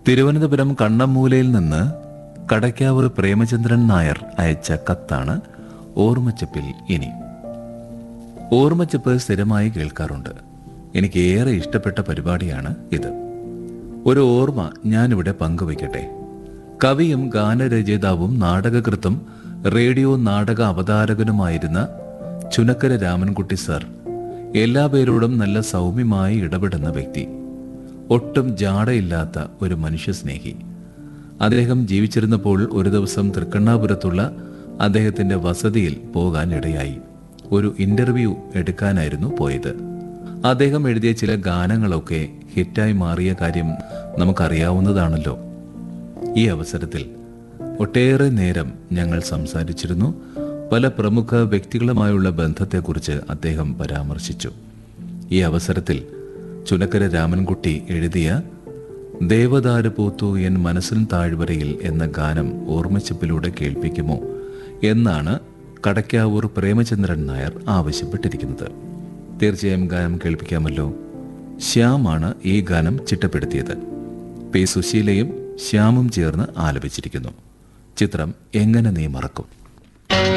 തിരുവനന്തപുരം കണ്ണമ്മൂലയിൽ നിന്ന് കടയ്ക്കാവൂർ പ്രേമചന്ദ്രൻ നായർ അയച്ച കത്താണ് ഓർമ്മച്ചപ്പിൽ ഇനി ഓർമ്മച്ചപ്പ് സ്ഥിരമായി കേൾക്കാറുണ്ട് എനിക്ക് ഏറെ ഇഷ്ടപ്പെട്ട പരിപാടിയാണ് ഇത് ഒരു ഓർമ്മ ഞാനിവിടെ പങ്കുവയ്ക്കട്ടെ കവിയും ഗാനരചയിതാവും നാടകകൃത്തും റേഡിയോ നാടക അവതാരകനുമായിരുന്ന ചുനക്കര രാമൻകുട്ടി സർ എല്ലാ പേരോടും നല്ല സൗമ്യമായി ഇടപെടുന്ന വ്യക്തി ഒട്ടും ജാടയില്ലാത്ത ഒരു മനുഷ്യസ്നേഹി അദ്ദേഹം ജീവിച്ചിരുന്നപ്പോൾ ഒരു ദിവസം തൃക്കണ്ണാപുരത്തുള്ള അദ്ദേഹത്തിന്റെ വസതിയിൽ പോകാൻ ഇടയായി ഒരു ഇന്റർവ്യൂ എടുക്കാനായിരുന്നു പോയത് അദ്ദേഹം എഴുതിയ ചില ഗാനങ്ങളൊക്കെ ഹിറ്റായി മാറിയ കാര്യം നമുക്കറിയാവുന്നതാണല്ലോ ഈ അവസരത്തിൽ ഒട്ടേറെ നേരം ഞങ്ങൾ സംസാരിച്ചിരുന്നു പല പ്രമുഖ വ്യക്തികളുമായുള്ള ബന്ധത്തെക്കുറിച്ച് അദ്ദേഹം പരാമർശിച്ചു ഈ അവസരത്തിൽ ചുനക്കര രാമൻകുട്ടി എഴുതിയ ദേവദാരു പൂത്തു എൻ മനസ്സിൻ താഴ്വരയിൽ എന്ന ഗാനം ഓർമ്മച്ചപ്പിലൂടെ കേൾപ്പിക്കുമോ എന്നാണ് കടയ്ക്കാവൂർ പ്രേമചന്ദ്രൻ നായർ ആവശ്യപ്പെട്ടിരിക്കുന്നത് തീർച്ചയായും ഗാനം കേൾപ്പിക്കാമല്ലോ ശ്യാമാണ് ഈ ഗാനം ചിട്ടപ്പെടുത്തിയത് പി സുശീലയും ശ്യാമും ചേർന്ന് ആലപിച്ചിരിക്കുന്നു ചിത്രം എങ്ങനെ നീ മറക്കും